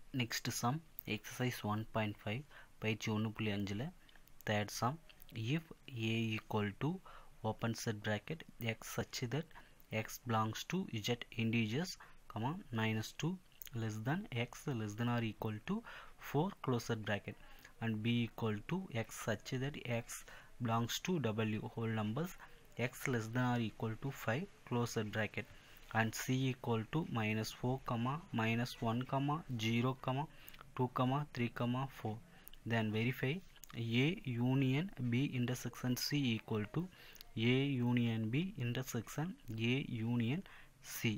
next sum exercise one point five பயிற்சி ஒன்று புள்ளி அஞ்சில் third sum if A equal to open set bracket x such that x belongs to z integers comma minus 2 less than x less than or equal to 4 close set bracket and b equal to x such that x belongs to w whole numbers x less than or equal to 5 close set bracket and c equal to minus 4 comma minus 1 comma 0 comma 2 comma 3 comma 4 then verify a union b intersection c equal to a union b intersection a union c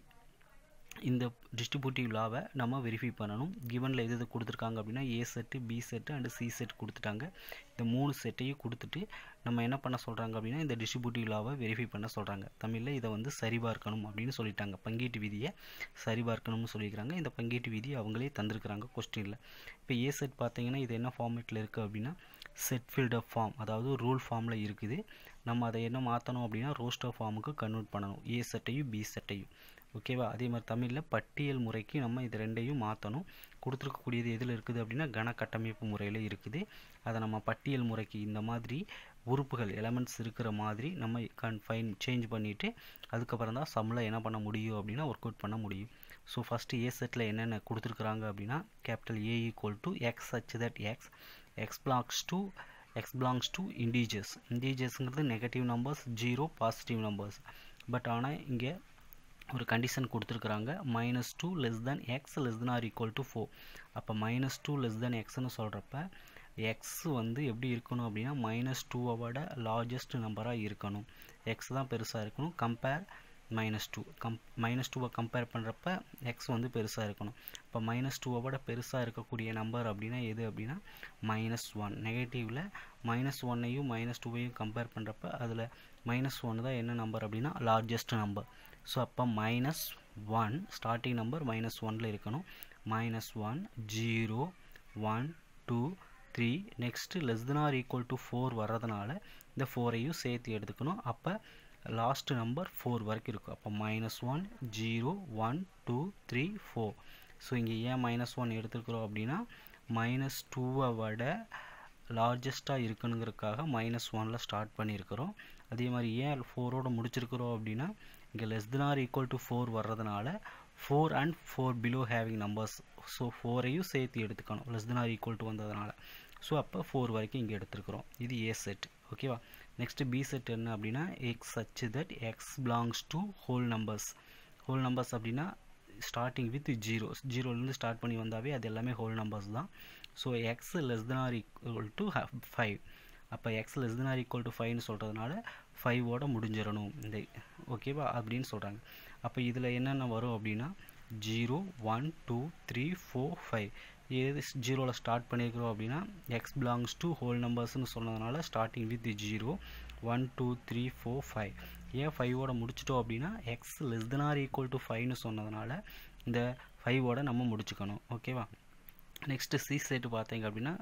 இந்த distributive லாவை நம்ம verify பண்ணணும் கிவனில் எது எது கொடுத்துருக்காங்க அப்படின்னா A set B set and C set கொடுத்துட்டாங்க இந்த மூணு செட்டையும் கொடுத்துட்டு நம்ம என்ன பண்ண சொல்கிறாங்க அப்படின்னா இந்த டிஸ்ட்ரிபியூட்டிவ் லாவை வெரிஃபை பண்ண சொல்கிறாங்க தமிழில் இதை வந்து சரிபார்க்கணும் அப்படின்னு சொல்லிட்டாங்க பங்கீட்டு விதியை சரிபார்க்கணும்னு சொல்லியிருக்கிறாங்க இந்த பங்கீட்டு விதி அவங்களே தந்திருக்கிறாங்க கொஸ்டினில் இப்போ ஏ செட் பார்த்தீங்கன்னா இது என்ன ஃபார்மேட்டில் இருக்குது அப்படின்னா செட் ஃபில்டர் ஃபார்ம் அதாவது ரூல் ஃபார்மில் இருக்குது நம்ம அதை என்ன மாற்றணும் அப்படின்னா ரோஸ்டர் ஃபார்முக்கு கன்வெர்ட் பண்ணணும் ஏ செட்டையும் பி செட்டையும் ஓகேவா அதே மாதிரி தமிழில் பட்டியல் முறைக்கு நம்ம இது ரெண்டையும் மாற்றணும் கொடுத்துருக்கக்கூடியது எதில் இருக்குது அப்படின்னா கன கட்டமைப்பு முறையில் இருக்குது அதை நம்ம பட்டியல் முறைக்கு இந்த மாதிரி உறுப்புகள் எலமெண்ட்ஸ் இருக்கிற மாதிரி நம்ம கன்ஃபைன் சேஞ்ச் பண்ணிவிட்டு அதுக்கப்புறம் தான் சம்மில் என்ன பண்ண முடியும் அப்படின்னா ஒர்க் அவுட் பண்ண முடியும் ஸோ ஃபஸ்ட்டு ஏ செட்டில் என்னென்ன கொடுத்துருக்குறாங்க அப்படின்னா capital A equal to x such that x x belongs to x belongs to integers இண்டீஜர்ஸுங்கிறது negative numbers zero positive numbers but ஆனால் இங்கே ஒரு கண்டிஷன் கொடுத்துருக்குறாங்க minus two less than x less than or equal to four அப்போ minus two less than எக்ஸ்னு சொல்கிறப்ப X வந்து எப்படி இருக்கணும் அப்படின்னா மைனஸ் டூவை விட லார்ஜஸ்ட் நம்பராக இருக்கணும் எக்ஸ் தான் பெருசாக இருக்கணும் compare minus two come minus டூவை கம்பேர் பண்ணுறப்ப எக்ஸ் வந்து பெருசாக இருக்கணும் இப்போ மைனஸ் டூவை விட பெருசாக இருக்கக்கூடிய நம்பர் அப்படின்னா எது அப்படின்னா மைனஸ் ஒன் நெகட்டிவில் மைனஸ் ஒன்னையும் மைனஸ் டூவையும் கம்பேர் பண்ணுறப்ப அதில் மைனஸ் ஒன் தான் என்ன நம்பர் அப்படின்னா லார்ஜஸ்ட் நம்பர் ஸோ அப்போ minus one starting number minus ஒனில் இருக்கணும் minus one zero one two three next less than or equal to four வர்றதுனால இந்த ஃபோரையும் சேர்த்து எடுத்துக்கணும் அப்போ லாஸ்ட் நம்பர் ஃபோர் வரைக்கும் இருக்கும் அப்போ minus one zero one two three four so இங்கே ஏன் மைனஸ் ஒன் எடுத்துருக்குறோம் அப்படின்னா மைனஸ் டூவை விட லார்ஜஸ்ட்டாக இருக்குனுங்கிறதுக்காக மைனஸ் ஒனில் ஸ்டார்ட் பண்ணியிருக்கிறோம் அதே மாதிரி ஏன் ஃபோரோடு முடிச்சிருக்கிறோம் அப்படின்னா இங்கே less than or equal to four வர்றதுனால four and four below having numbers so ஃபோரையும் சேர்த்து எடுத்துக்கணும் less than or equal to வந்ததுனால ஸோ அப்போ ஃபோர் வரைக்கும் இங்கே எடுத்துருக்குறோம் இது ஏ செட் ஓகேவா நெக்ஸ்ட்டு பி செட் என்ன அப்படின்னா x such that x belongs to whole numbers whole numbers அப்படின்னா ஸ்டார்டிங் வித் ஜீரோ ஜீரோலேருந்து ஸ்டார்ட் பண்ணி வந்தாவே அது எல்லாமே ஹோல் நம்பர்ஸ் தான் so x less than or equal to five அப்போ x less than or equal to ஃபைவ்னு சொல்கிறதுனால ஃபைவோட முடிஞ்சிடணும் இந்த ஓகேவா அப்படின்னு சொல்கிறாங்க அப்போ இதில் என்னென்ன வரும் அப்படின்னா zero one two three four five எது ஜீரோவில் ஸ்டார்ட் பண்ணியிருக்கிறோம் அப்படின்னா எக்ஸ் பிலாங்ஸ் டு ஹோல் நம்பர்ஸ்னு சொன்னதுனால starting with zero one two three four five ஏன் ஃபைவோட முடிச்சிட்டோம் அப்படின்னா x less than or equal to ஃபைவ்னு சொன்னதுனால இந்த ஃபைவோட நம்ம முடிச்சுக்கணும் ஓகேவா நெக்ஸ்ட்டு சி செட்டு பார்த்தீங்க அப்படின்னா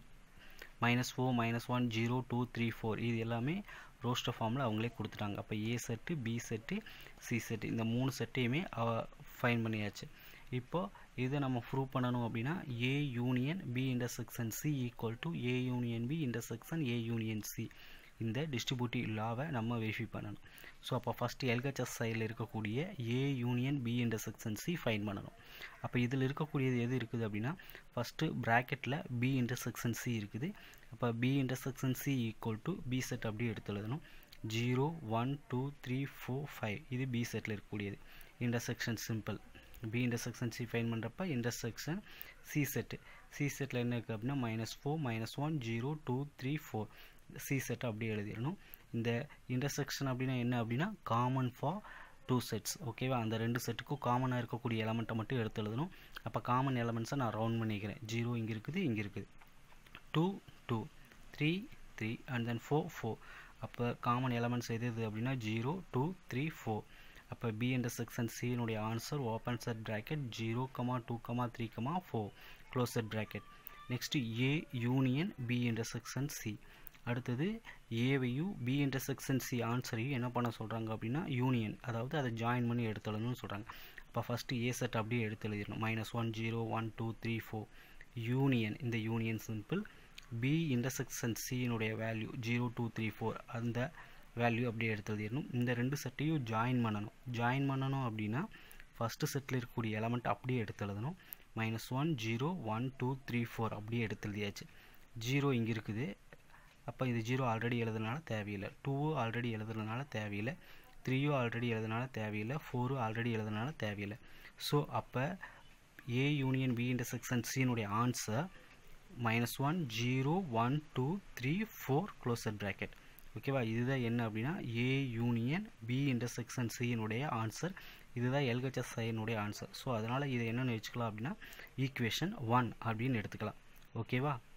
minus four minus one zero two three four இது எல்லாமே ரோஸ்டர் ஃபார்மில் அவங்களே கொடுத்துட்டாங்க அப்போ A set B set C set இந்த மூணு செட்டையுமே ஃபைன் பண்ணியாச்சு இப்போது இதை நம்ம ப்ரூவ் பண்ணணும் அப்படின்னா A union B intersection C equal to A union B intersection A union C இந்த டிஸ்ட்ரிபியூட்டிவ் லாவை நம்ம வெரிஃபை பண்ணணும் ஸோ அப்போ ஃபஸ்ட்டு எல்ஹெச்எஸ் சைடில் இருக்கக்கூடிய A union B intersection C find பண்ணணும் அப்போ இதில் இருக்கக்கூடியது எது இருக்குது அப்படின்னா ஃபஸ்ட்டு ப்ராக்கெட்டில் பி இன்டர்செக்ஷன் சி இருக்குது அப்போ B intersection C equal to B set அப்படியே எடுத்து எழுதணும் zero one two three four five இது பி செட்டில் இருக்கக்கூடியது intersection simple B intersection C find பண்ணுறப்ப இன்டர்செக்ஷன் சி செட்டு சி செட்டில் என்ன இருக்குது அப்படின்னா minus four minus one zero two three four C செட்டை அப்படியே எழுதிடணும் இந்த இன்டர்செக்ஷன் அப்படின்னா என்ன அப்படின்னா காமன் ஃபார் டூ செட்ஸ் ஓகேவா அந்த ரெண்டு செட்டுக்கும் காமனாக இருக்கக்கூடிய எலமெண்ட்டை மட்டும் எடுத்து எழுதணும் அப்போ காமன் எலமெண்ட்ஸை நான் ரவுண்ட் பண்ணிக்கிறேன் ஜீரோ இங்கே இருக்குது இங்கே இருக்குது two two three three and then four four அப்போ காமன் எலமெண்ட்ஸ் எது எது அப்படின்னா ஜீரோ டூ த்ரீ ஃபோர் அப்போ பி இன்டர்செக்ஷன் சியினுடைய answer open set bracket zero comma two comma three comma four close set bracket next A union B intersection C அடுத்தது ஏவையும் B intersection C ஆன்சரையும் என்ன பண்ண சொல்கிறாங்க அப்படின்னா யூனியன் அதாவது அதை ஜாயின் பண்ணி எடுத்துடணும்னு சொல்கிறாங்க அப்போ ஃபஸ்ட்டு ஏ செட் அப்படியே எடுத்து எழுதிடணும் minus one zero one two three four union இந்த யூனியன் சிம்பிள் பி இன்டர்செக்ஷன் சியினுடைய value zero two three four அந்த வேல்யூ அப்படியே எடுத்து எழுதிடணும் இந்த ரெண்டு செட்டையும் ஜாயின் பண்ணணும் ஜாயின் பண்ணணும் அப்படின்னா ஃபஸ்ட்டு செட்டில் இருக்கக்கூடிய எலமெண்ட் அப்படியே எடுத்து எழுதணும் minus one zero one two three four அப்படியே எடுத்து எழுதியாச்சு ஜீரோ இங்கே இருக்குது அப்போ இது ஜீரோ ஆல்ரெடி எழுதுனால தேவையில்லை டூவும் ஆல்ரெடி எழுதுனால தேவையில்லை த்ரீயும் ஆல்ரெடி எழுதுனால தேவையில்லை ஃபோரும் ஆல்ரெடி எழுதுனால தேவையில்லை ஸோ அப்போ ஏ யூனியன் பி இன்டர்செக்ஷன் சியினுடைய answer minus one zero one two three four closer bracket ஓகேவா இதுதான் என்ன அப்படின்னா ஏ யூனியன் பி இன்டர்செக்ஷன் சியினுடைய ஆன்சர் இதுதான் எல்ஹெச்எஸ் ஐனுடைய ஆன்சர் ஸோ அதனால் இதை என்னென்னு வச்சுக்கலாம் அப்படின்னா ஈக்குவேஷன் ஒன் அப்படின்னு எடுத்துக்கலாம் ஓகேவா